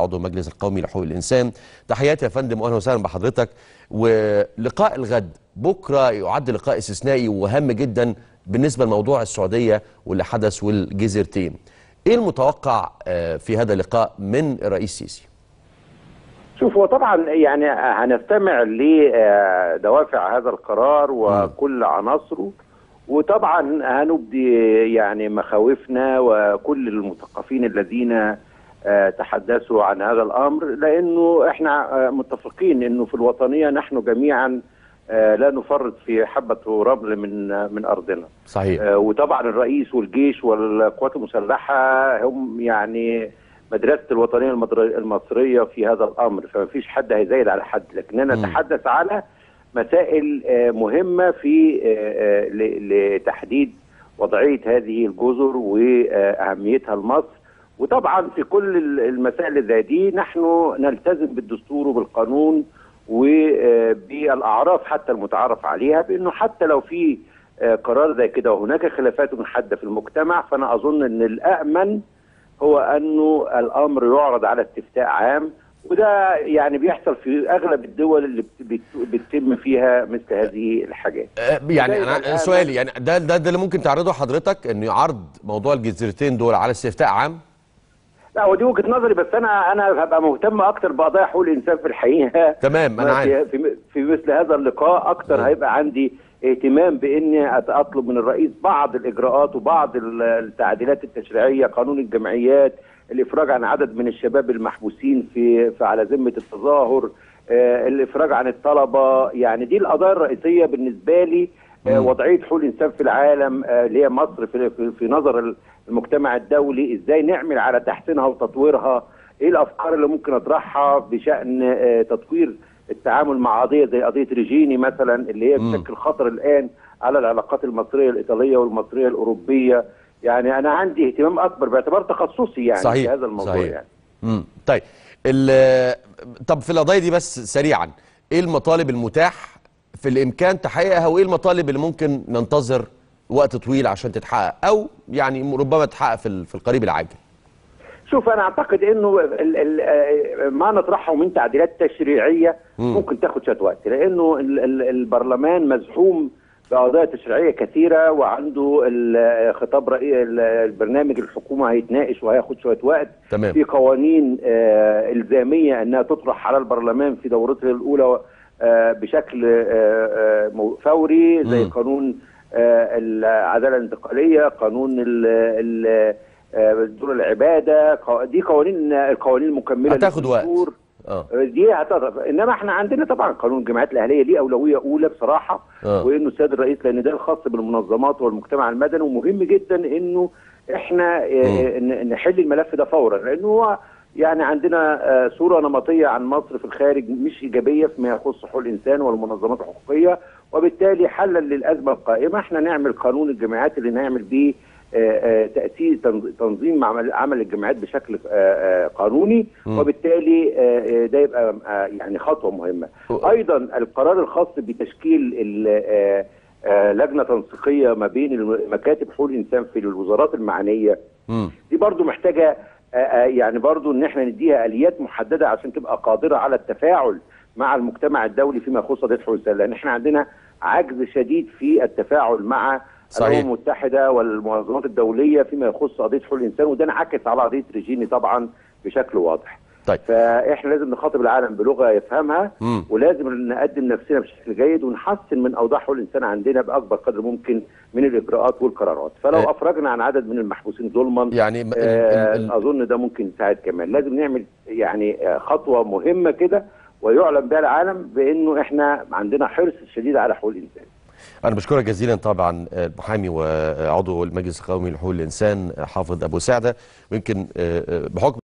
عضو المجلس القومي لحقوق الانسان تحياتي يا فندم واهلا وسهلا بحضرتك ولقاء الغد بكره يعد لقاء استثنائي وهام جدا بالنسبه لموضوع السعوديه واللي حدث والجزيرتين ايه المتوقع في هذا اللقاء من الرئيس السيسي شوف هو طبعا يعني هنستمع لدوافع هذا القرار وكل عناصره وطبعا هنبدي يعني مخاوفنا وكل المثقفين الذين تحدثوا عن هذا الامر لانه احنا متفقين انه في الوطنيه نحن جميعا لا نفرط في حبه رمل من من ارضنا. صحيح. وطبعا الرئيس والجيش والقوات المسلحه هم يعني مدرسه الوطنيه المصريه في هذا الامر فما فيش حد هيزايد على حد لكننا نتحدث على مسائل مهمه في لتحديد وضعيه هذه الجزر واهميتها لمصر وطبعا في كل المسائل اللي زي دي نحن نلتزم بالدستور وبالقانون وبالاعراف حتى المتعارف عليها بانه حتى لو في قرار زي كده وهناك خلافات حاده في المجتمع فانا اظن ان الامن هو انه الامر يعرض على استفتاء عام وده يعني بيحصل في اغلب الدول اللي بتتم فيها مثل هذه الحاجات. يعني انا سؤالي يعني ده ده, ده اللي ممكن تعرضه حضرتك انه عرض موضوع الجزيرتين دول على استفتاء عام؟ لا ودي وجهه نظري بس انا انا هبقى مهتم اكتر بقضايا حقوق الانسان في الحقيقه تمام انا عارف في, في مثل هذا اللقاء اكتر م. هيبقى عندي اهتمام باني اطلب من الرئيس بعض الاجراءات وبعض التعديلات التشريعيه قانون الجمعيات الافراج عن عدد من الشباب المحبوسين في, في على ذمه التظاهر آه الافراج عن الطلبه يعني دي القضايا الرئيسيه بالنسبه لي آه وضعيه حقوق الانسان في العالم آه اللي هي مصر في, في, في نظر المجتمع الدولي ازاي نعمل على تحسينها وتطويرها ايه الافكار اللي ممكن اطرحها بشان آه تطوير التعامل مع قضيه زي قضيه ريجيني مثلا اللي هي بتشكل خطر الان على العلاقات المصريه الايطاليه والمصريه الاوروبيه يعني انا عندي اهتمام اكبر باعتبار تخصصي يعني صحيح. في هذا الموضوع صحيح. يعني امم طيب طب في القضايا دي بس سريعا ايه المطالب المتاح في الامكان تحقيقها وايه المطالب اللي ممكن ننتظر وقت طويل عشان تتحقق او يعني ربما تتحقق في في القريب العاجل شوف انا اعتقد انه ال ال ما نطرحه من تعديلات تشريعيه مم. ممكن تاخد شويه وقت لانه ال ال البرلمان مزحوم بقضايا تشريعيه كثيره وعنده خطاب رئيس البرنامج الحكومه هيتناقش وهياخد شويه وقت تمام. في قوانين آه الزاميه انها تطرح على البرلمان في دورته الاولى آه بشكل آه فوري زي م. قانون العداله الانتقاليه قانون ال دور العباده دي قوانين القوانين المكمله هتاخد وقت اه دي هتضرب انما احنا عندنا طبعا قانون الجمعيات الاهليه ليه اولويه اولى بصراحه أوه. وانه السيد الرئيس لان ده الخاص بالمنظمات والمجتمع المدني ومهم جدا انه احنا اه نحل الملف ده فورا لانه هو يعني عندنا اه صوره نمطيه عن مصر في الخارج مش ايجابيه فيما يخص حقوق الانسان والمنظمات الحقوقيه وبالتالي حلا للازمه القائمه احنا نعمل قانون الجمعيات اللي نعمل بيه تأسيس تنظيم عمل عمل الجمعيات بشكل قانوني م. وبالتالي ده يبقى يعني خطوه مهمه. ايضا القرار الخاص بتشكيل لجنه تنسيقيه ما بين مكاتب حقوق الانسان في الوزارات المعنيه م. دي برضو محتاجه يعني برضو ان احنا نديها اليات محدده عشان تبقى قادره على التفاعل مع المجتمع الدولي فيما يخص قضيه حقوق الانسان لان احنا عندنا عجز شديد في التفاعل مع الامم المتحده والمنظمات الدوليه فيما يخص قضيه حقوق الانسان وده انعكس على قضيه ريجيني طبعا بشكل واضح. طيب فاحنا لازم نخاطب العالم بلغه يفهمها مم. ولازم نقدم نفسنا بشكل جيد ونحسن من اوضاع حقوق الانسان عندنا باكبر قدر ممكن من الاجراءات والقرارات فلو إيه. افرجنا عن عدد من المحبوسين ظلما يعني ال- آه ال- ال- اظن ده ممكن يساعد كمان لازم نعمل يعني خطوه مهمه كده ويعلم بها العالم بانه احنا عندنا حرص شديد على حقوق الانسان أنا بشكرك جزيلا طبعا المحامي وعضو المجلس القومي لحقوق الإنسان حافظ أبو سعدة ويمكن بحكم